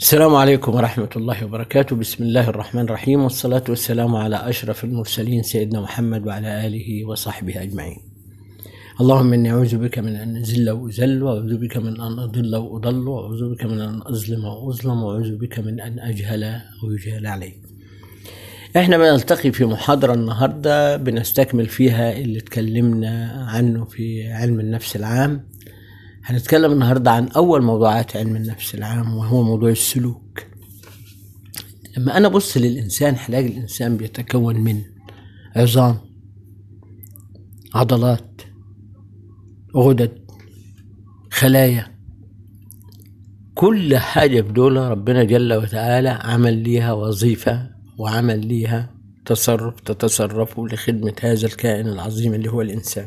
السلام عليكم ورحمة الله وبركاته بسم الله الرحمن الرحيم والصلاة والسلام على أشرف المرسلين سيدنا محمد وعلى آله وصحبه أجمعين اللهم إني أعوذ بك من أن أزل وأزل وأعوذ بك من أن أضل وأضل وأعوذ بك من أن أظلم وأظلم وأعوذ بك من أن أجهل أو يجهل علي احنا بنلتقي في محاضرة النهاردة بنستكمل فيها اللي اتكلمنا عنه في علم النفس العام هنتكلم النهاردة عن أول موضوعات علم النفس العام وهو موضوع السلوك لما أنا أبص للإنسان هلاقي الإنسان بيتكون من عظام عضلات غدد خلايا كل حاجة في دول ربنا جل وتعالى عمل ليها وظيفة وعمل ليها تصرف تتصرف لخدمة هذا الكائن العظيم اللي هو الإنسان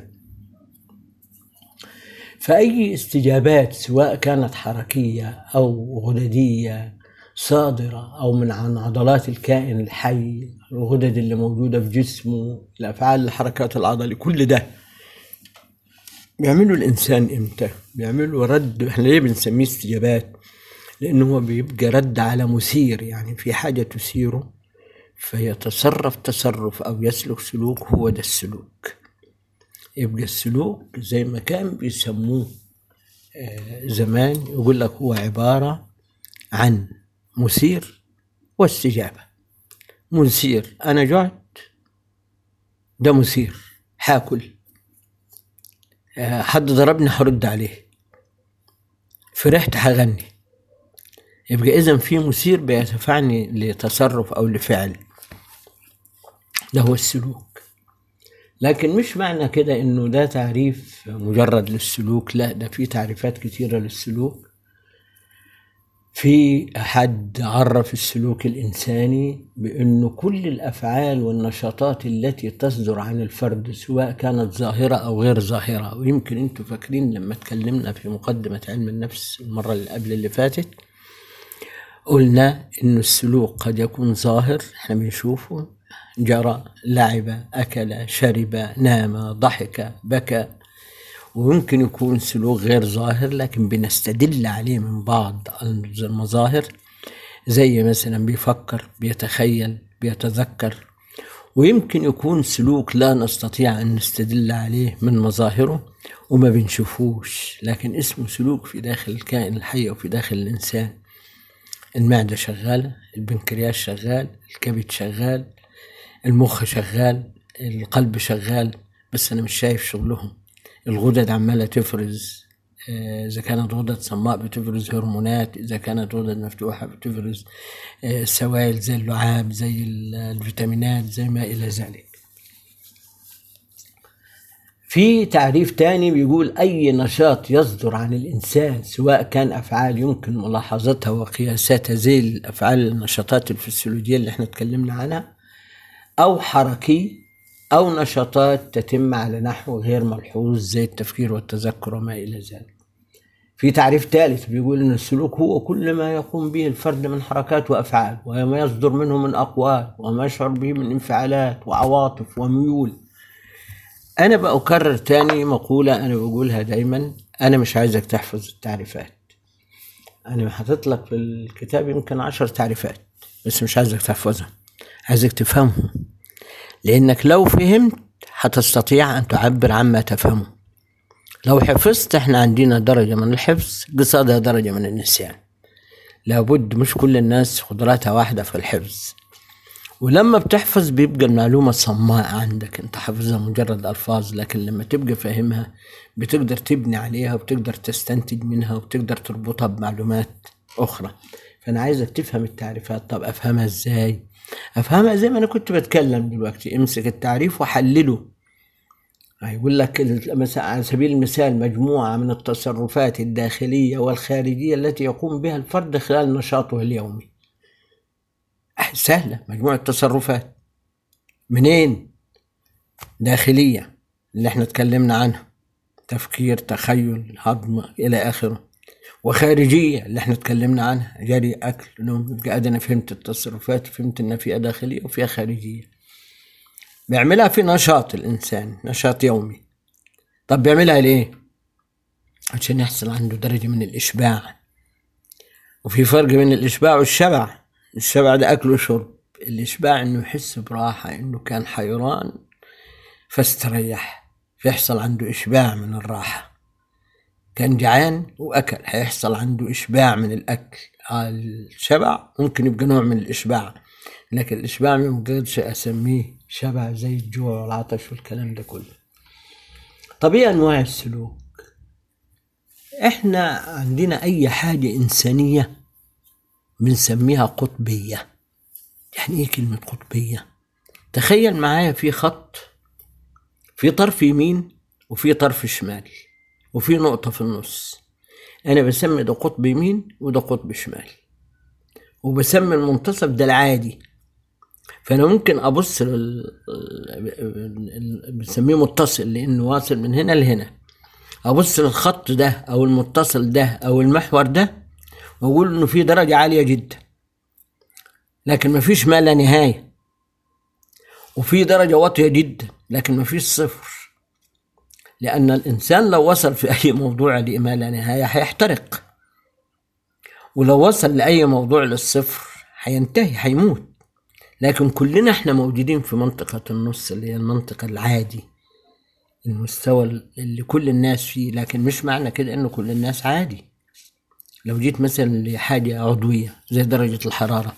فأي استجابات سواء كانت حركية أو غددية صادرة أو من عن عضلات الكائن الحي الغدد اللي موجودة في جسمه الأفعال الحركات العضلي كل ده بيعمله الإنسان إمتى؟ بيعمله رد إحنا ليه بنسميه استجابات؟ لأنه هو بيبقى رد على مثير يعني في حاجة تثيره فيتصرف تصرف أو يسلك سلوك هو ده السلوك يبقى السلوك زي ما كان بيسموه آه، زمان يقول لك هو عبارة عن مثير واستجابة مثير أنا جعت ده مثير هاكل آه، حد ضربني هرد عليه فرحت هغني يبقى إذا في مثير بيدفعني لتصرف أو لفعل ده هو السلوك لكن مش معنى كده انه ده تعريف مجرد للسلوك لا ده في تعريفات كتيرة للسلوك في حد عرف السلوك الإنساني بأنه كل الأفعال والنشاطات التي تصدر عن الفرد سواء كانت ظاهرة أو غير ظاهرة ويمكن أنتم فاكرين لما اتكلمنا في مقدمة علم النفس المرة اللي قبل اللي فاتت قلنا أنه السلوك قد يكون ظاهر احنا بنشوفه جرى لعب أكل شرب نام ضحك بكى ويمكن يكون سلوك غير ظاهر لكن بنستدل عليه من بعض المظاهر زي مثلا بيفكر بيتخيل بيتذكر ويمكن يكون سلوك لا نستطيع أن نستدل عليه من مظاهره وما بنشوفوش لكن اسمه سلوك في داخل الكائن الحي أو في داخل الإنسان المعدة شغالة البنكرياس شغال الكبد شغال المخ شغال القلب شغال بس انا مش شايف شغلهم الغدد عماله تفرز آه، اذا كانت غدد صماء بتفرز هرمونات اذا كانت غدد مفتوحه بتفرز آه، سوائل زي اللعاب زي الفيتامينات زي ما الى ذلك في تعريف تاني بيقول أي نشاط يصدر عن الإنسان سواء كان أفعال يمكن ملاحظتها وقياساتها زي الأفعال النشاطات الفسيولوجية اللي احنا اتكلمنا عنها أو حركي أو نشاطات تتم على نحو غير ملحوظ زي التفكير والتذكر وما إلى ذلك في تعريف ثالث بيقول ان السلوك هو كل ما يقوم به الفرد من حركات وافعال وما يصدر منه من اقوال وما يشعر به من انفعالات وعواطف وميول انا بأكرر تاني مقولة انا بقولها دايما انا مش عايزك تحفظ التعريفات انا حاطط لك في الكتاب يمكن عشر تعريفات بس مش عايزك تحفظها عايزك تفهمه لأنك لو فهمت هتستطيع أن تعبر عما تفهمه لو حفظت احنا عندنا درجة من الحفظ قصادها درجة من النسيان لابد مش كل الناس قدراتها واحدة في الحفظ ولما بتحفظ بيبقى المعلومة صماء عندك انت حافظها مجرد ألفاظ لكن لما تبقى فاهمها بتقدر تبني عليها وبتقدر تستنتج منها وبتقدر تربطها بمعلومات أخرى فأنا عايزك تفهم التعريفات طب أفهمها إزاي افهمها زي ما انا كنت بتكلم دلوقتي امسك التعريف وحلله هيقول لك مثلا على سبيل المثال مجموعة من التصرفات الداخلية والخارجية التي يقوم بها الفرد خلال نشاطه اليومي سهلة مجموعة تصرفات منين داخلية اللي احنا اتكلمنا عنها تفكير تخيل هضم إلى آخره وخارجيه اللي احنا اتكلمنا عنها جري اكل نوم يبقى انا فهمت التصرفات فهمت ان فيها داخليه وفيها خارجيه بيعملها في نشاط الانسان نشاط يومي طب بيعملها ليه عشان يحصل عنده درجه من الاشباع وفي فرق بين الإشباع والشبع الشبع ده أكل وشرب الإشباع إنه يحس براحة إنه كان حيران فاستريح فيحصل عنده إشباع من الراحة كان جعان وأكل هيحصل عنده إشباع من الأكل الشبع ممكن يبقى نوع من الإشباع لكن الإشباع ما مقدرش أسميه شبع زي الجوع والعطش والكلام ده كله طب ايه أنواع السلوك إحنا عندنا أي حاجة إنسانية بنسميها قطبية يعني إيه كلمة قطبية تخيل معايا في خط في طرف يمين وفي طرف شمال وفي نقطة في النص أنا بسمي ده قطب يمين وده قطب شمال وبسمي المنتصف ده العادي فأنا ممكن أبص لل بسميه متصل لأنه واصل من هنا لهنا أبص للخط ده أو المتصل ده أو المحور ده وأقول إنه في درجة عالية جدا لكن مفيش ما لا نهاية وفي درجة واطية جدا لكن مفيش صفر لأن الإنسان لو وصل في أي موضوع لما لا نهاية هيحترق ولو وصل لأي موضوع للصفر هينتهي هيموت لكن كلنا احنا موجودين في منطقة النص اللي هي المنطقة العادي المستوى اللي كل الناس فيه لكن مش معنى كده انه كل الناس عادي لو جيت مثلا لحاجة عضوية زي درجة الحرارة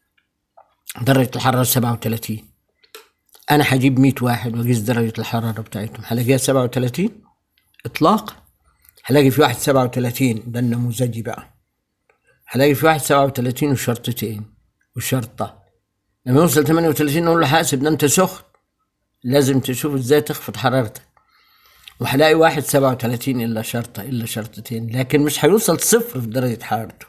درجة الحرارة سبعة وتلاتين أنا هجيب مية واحد وأقيس درجة الحرارة بتاعتهم هلاقيها سبعة وتلاتين إطلاقا هلاقي في واحد سبعة وتلاتين ده النموذجي بقى هلاقي في واحد سبعة وتلاتين وشرطتين وشرطة لما يوصل ثمانية وتلاتين نقول له حاسب ده أنت سخن لازم تشوف إزاي تخفض حرارتك وهلاقي واحد سبعة وتلاتين إلا شرطة إلا شرطتين لكن مش هيوصل صفر في درجة حرارته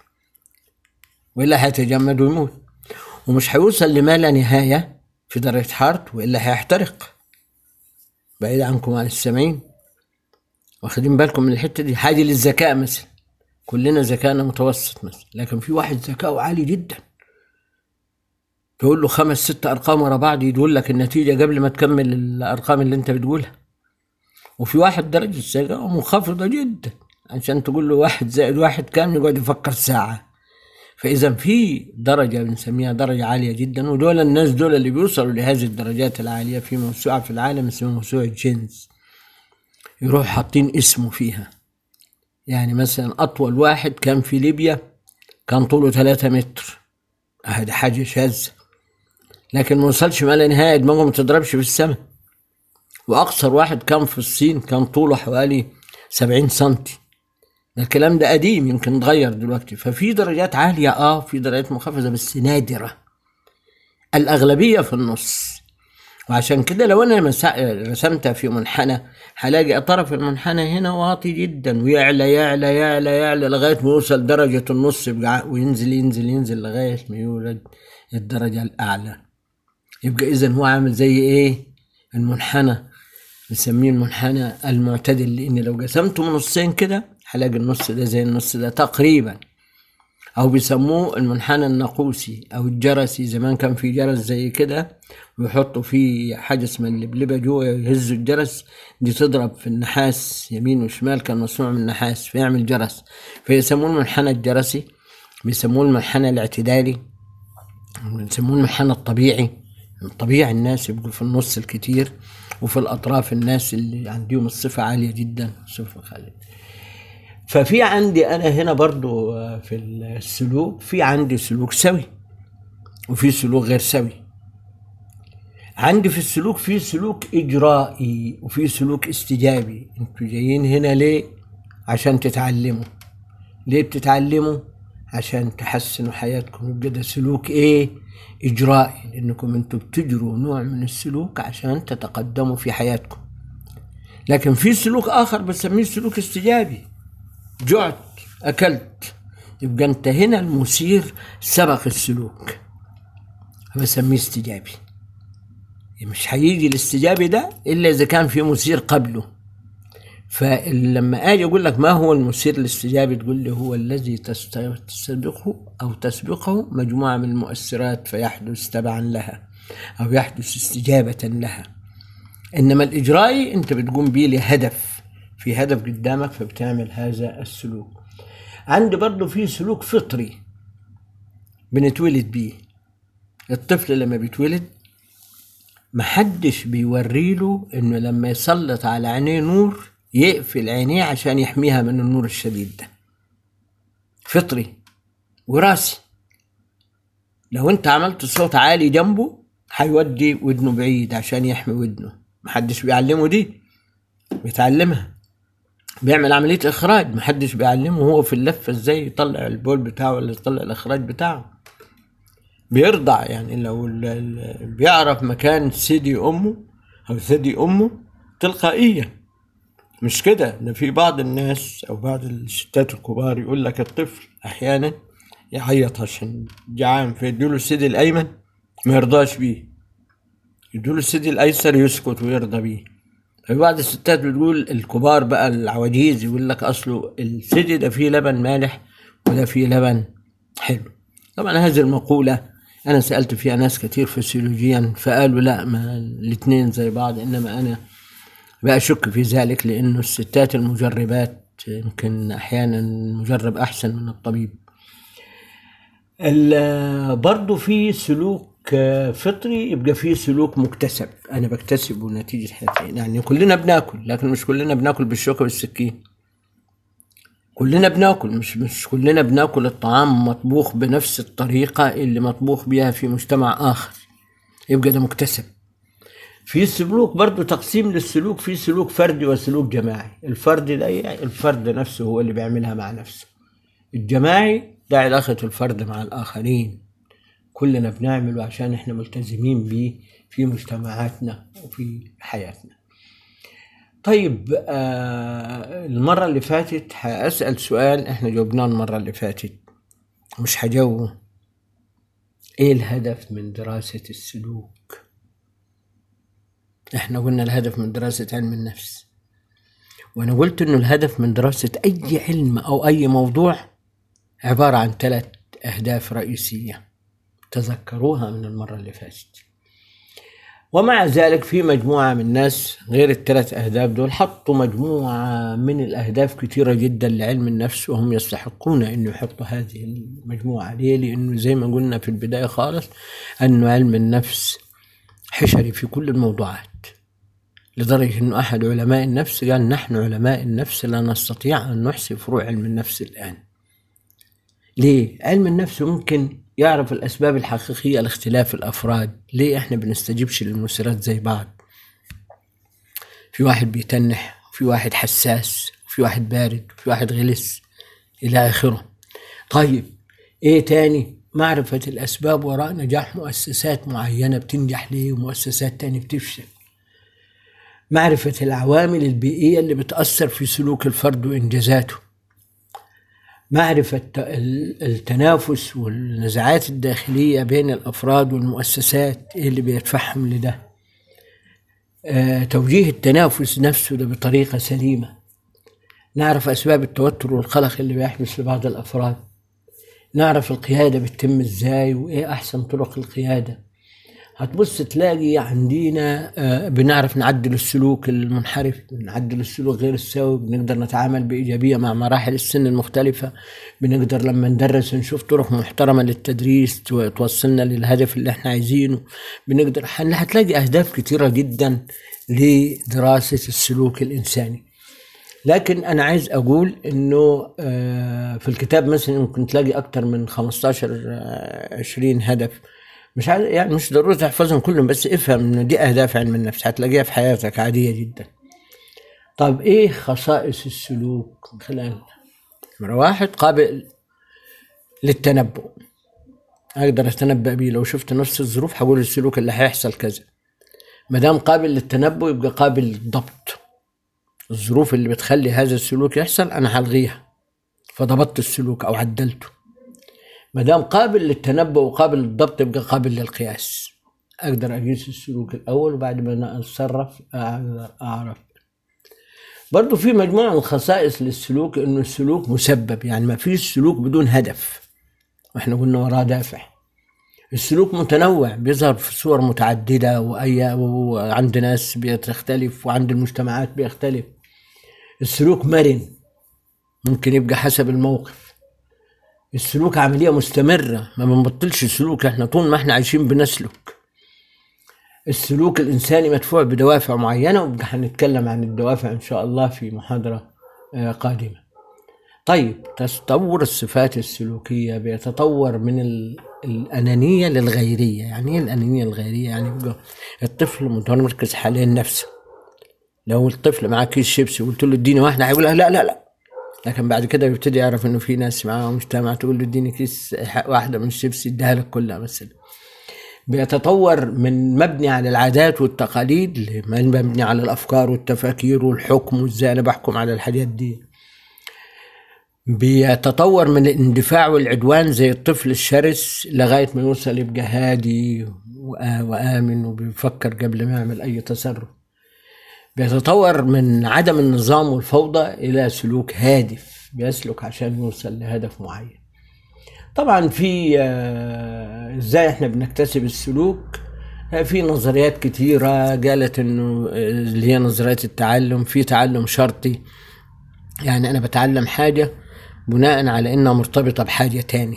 وإلا هيتجمد ويموت ومش هيوصل لما لا نهاية في درجة حرارته وإلا هيحترق بعيد عنكم عن السامعين واخدين بالكم من الحتة دي حاجة للذكاء مثلا كلنا ذكائنا متوسط مثلا لكن في واحد ذكاؤه عالي جدا تقول له خمس ست أرقام ورا بعض يقول لك النتيجة قبل ما تكمل الأرقام اللي أنت بتقولها وفي واحد درجة ذكاء منخفضة جدا عشان تقول له واحد زائد واحد كام يقعد يفكر ساعة فإذا في درجة بنسميها درجة عالية جدا ودول الناس دول اللي بيوصلوا لهذه الدرجات العالية في موسوعة في العالم اسمها موسوعة جينز يروح حاطين اسمه فيها يعني مثلا أطول واحد كان في ليبيا كان طوله ثلاثة متر هذه حاجة شاذة لكن ما وصلش ما لا نهاية دماغه ما تضربش في السماء وأقصر واحد كان في الصين كان طوله حوالي سبعين سنتي الكلام ده قديم يمكن اتغير دلوقتي ففي درجات عالية اه في درجات منخفضة بس نادرة الأغلبية في النص وعشان كده لو انا رسمتها في منحنى هلاقي طرف المنحنى هنا واطي جدا ويعلى يعلى يعلى يعلى لغايه ما يوصل درجه النص وينزل ينزل ينزل لغايه ما يولد الدرجه الاعلى يبقى اذا هو عامل زي ايه المنحنى نسميه المنحنى المعتدل لان لو قسمته نصين كده هلاقي النص ده زي النص ده تقريبا او بيسموه المنحنى الناقوسي او الجرسي زمان كان في جرس زي كده ويحطوا فيه حاجه اسمها اللبلبه جوه يهزوا الجرس دي تضرب في النحاس يمين وشمال كان مصنوع من النحاس فيعمل جرس فيسموه المنحنى الجرسي بيسموه المنحنى الاعتدالي بيسموه المنحنى الطبيعي الطبيعي الناس يبقوا في النص الكتير وفي الاطراف الناس اللي عندهم الصفه عاليه جدا صفه خاليه ففي عندي انا هنا برضو في السلوك في عندي سلوك سوي وفي سلوك غير سوي عندي في السلوك في سلوك اجرائي وفي سلوك استجابي انتوا جايين هنا ليه عشان تتعلموا ليه بتتعلموا عشان تحسنوا حياتكم يبقى ده سلوك ايه اجرائي لانكم انتوا بتجروا نوع من السلوك عشان تتقدموا في حياتكم لكن في سلوك اخر بسميه سلوك استجابي جعت اكلت يبقى انت هنا المثير سبق السلوك بسميه استجابي مش هيجي الاستجابي ده الا اذا كان في مثير قبله فلما اجي اقول لك ما هو المثير الاستجابي تقول لي هو الذي تسبقه او تسبقه مجموعه من المؤثرات فيحدث تبعا لها او يحدث استجابه لها انما الاجرائي انت بتقوم بيه لهدف في هدف قدامك فبتعمل هذا السلوك عندي برضه في سلوك فطري بنتولد بيه الطفل لما بيتولد محدش بيوريله انه لما يسلط على عينيه نور يقفل عينيه عشان يحميها من النور الشديد ده فطري وراثي لو انت عملت صوت عالي جنبه هيودي ودنه بعيد عشان يحمي ودنه محدش بيعلمه دي بيتعلمها بيعمل عملية إخراج محدش بيعلمه هو في اللفة إزاي يطلع البول بتاعه ولا يطلع الإخراج بتاعه بيرضع يعني لو ال- ال- بيعرف مكان ثدي أمه أو ثدي أمه تلقائيا مش كده ده في بعض الناس أو بعض الستات الكبار يقول لك الطفل أحيانا يعيط عشان جعان فيديله الثدي الأيمن ما يرضاش بيه يديله الثدي الأيسر يسكت ويرضى بيه في بعض الستات بتقول الكبار بقى العواجيز يقول لك اصله الثدي ده فيه لبن مالح وده فيه لبن حلو طبعا هذه المقولة أنا سألت فيها ناس كتير فسيولوجيا فقالوا لا ما الاثنين زي بعض إنما أنا بأشك في ذلك لأنه الستات المجربات يمكن أحيانا المجرب أحسن من الطبيب ال- برضو في سلوك آه، فطري يبقى في سلوك مكتسب انا بكتسبه نتيجه حياتي يعني كلنا بناكل لكن مش كلنا بناكل بالشوكه والسكين كلنا بناكل مش مش كلنا بناكل الطعام مطبوخ بنفس الطريقه اللي مطبوخ بيها في مجتمع اخر يبقى ده مكتسب في سلوك برضو تقسيم للسلوك في سلوك فردي وسلوك جماعي الفردي ده يعني الفرد نفسه هو اللي بيعملها مع نفسه الجماعي ده علاقة الفرد مع الآخرين كلنا بنعمله عشان احنا ملتزمين بيه في مجتمعاتنا وفي حياتنا طيب آه المرة اللي فاتت هأسأل سؤال احنا جاوبناه المرة اللي فاتت مش هجاوبه ايه الهدف من دراسة السلوك احنا قلنا الهدف من دراسة علم النفس وانا قلت انه الهدف من دراسة اي علم او اي موضوع عبارة عن ثلاث اهداف رئيسية تذكروها من المرة اللي فاتت ومع ذلك في مجموعة من الناس غير الثلاث أهداف دول حطوا مجموعة من الأهداف كثيرة جدا لعلم النفس وهم يستحقون أن يحطوا هذه المجموعة ليه؟ لأنه زي ما قلنا في البداية خالص أنه علم النفس حشري في كل الموضوعات لدرجة أنه أحد علماء النفس قال نحن علماء النفس لا نستطيع أن نحصي فروع علم النفس الآن ليه؟ علم النفس ممكن يعرف الأسباب الحقيقية لاختلاف الأفراد ليه إحنا بنستجيبش للمثيرات زي بعض في واحد بيتنح وفي واحد حساس وفي واحد بارد وفي واحد غلس إلى آخره طيب إيه تاني معرفة الأسباب وراء نجاح مؤسسات معينة بتنجح ليه ومؤسسات تانية بتفشل معرفة العوامل البيئية اللي بتأثر في سلوك الفرد وإنجازاته معرفة ال- التنافس والنزاعات الداخلية بين الأفراد والمؤسسات إيه اللي بيدفعهم لده آه، توجيه التنافس نفسه ده بطريقة سليمة نعرف أسباب التوتر والقلق اللي بيحدث لبعض الأفراد نعرف القيادة بتتم إزاي وإيه أحسن طرق القيادة هتبص تلاقي عندنا آه، بنعرف نعدل السلوك المنحرف بنعدل السلوك غير السوي بنقدر نتعامل بإيجابية مع مراحل السن المختلفة بنقدر لما ندرس نشوف طرق محترمة للتدريس تو- توصلنا للهدف اللي احنا عايزينه بنقدر هن- هتلاقي أهداف كتيرة جدا لدراسة السلوك الإنساني لكن انا عايز اقول انه آه، في الكتاب مثلا ممكن تلاقي اكتر من 15 آه، 20 هدف مش عايز يعني مش ضروري تحفظهم كلهم بس افهم انه دي اهداف علم النفس هتلاقيها في حياتك عاديه جدا طب ايه خصائص السلوك من خلال نمرة واحد قابل للتنبؤ اقدر اتنبأ بيه لو شفت نفس الظروف هقول السلوك اللي هيحصل كذا ما دام قابل للتنبؤ يبقى قابل للضبط الظروف اللي بتخلي هذا السلوك يحصل انا هلغيها فضبطت السلوك او عدلته ما دام قابل للتنبؤ وقابل للضبط يبقى قابل للقياس اقدر اقيس السلوك الاول وبعد ما أنا اتصرف اقدر اعرف برضو في مجموعة من الخصائص للسلوك انه السلوك مسبب يعني ما فيش سلوك بدون هدف واحنا قلنا وراه دافع السلوك متنوع بيظهر في صور متعددة وأي وعند ناس بيختلف وعند المجتمعات بيختلف السلوك مرن ممكن يبقى حسب الموقف السلوك عملية مستمرة ما بنبطلش سلوك احنا طول ما احنا عايشين بنسلك السلوك الإنساني مدفوع بدوافع معينة وهنتكلم عن الدوافع إن شاء الله في محاضرة آه، قادمة طيب تطور الصفات السلوكية بيتطور من ال- الأنانية للغيرية يعني إيه الأنانية الغيرية يعني يبقى الطفل متمركز حوالين نفسه لو الطفل معاه كيس شيبسي وقلت له اديني واحدة هيقول لك لا لا لا لكن بعد كده بيبتدي يعرف انه في ناس معاه مجتمع تقول له اديني كيس واحدة من الشيبسي اديها لك كلها مثلا بيتطور من مبني على العادات والتقاليد لمبني على الافكار والتفاكير والحكم وازاي انا بحكم على الحاجات دي بيتطور من الاندفاع والعدوان زي الطفل الشرس لغايه ما يوصل يبقى هادي وآ- وامن وبيفكر قبل ما يعمل اي تصرف بيتطور من عدم النظام والفوضى الى سلوك هادف بيسلك عشان يوصل لهدف معين طبعا في آه، ازاي احنا بنكتسب السلوك آه، في نظريات كتيرة قالت انه آه، اللي هي نظريات التعلم في تعلم شرطي يعني انا بتعلم حاجة بناء على انها مرتبطة بحاجة تاني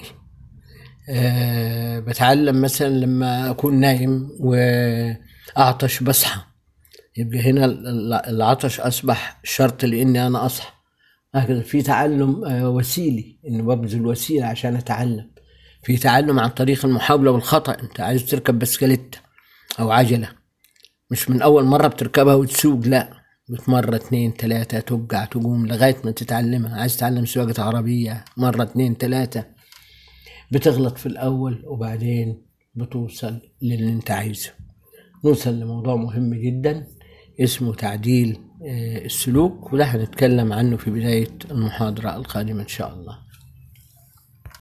أه بتعلم مثلا لما اكون نايم واعطش بصحى يبقى هنا ال- ال- العطش اصبح شرط لاني انا اصحى هكذا في تعلم آه، وسيلي انه ببذل وسيله عشان اتعلم في تعلم عن طريق المحاوله والخطا انت عايز تركب بسكليت او عجله مش من اول مره بتركبها وتسوق لا مرة اتنين تلاتة توقع تقوم لغاية ما تتعلمها عايز تتعلم سواقة عربية مرة اتنين تلاتة بتغلط في الأول وبعدين بتوصل للي انت عايزه نوصل لموضوع مهم جدا اسمه تعديل آه، السلوك وده هنتكلم عنه في بداية المحاضرة القادمة إن شاء الله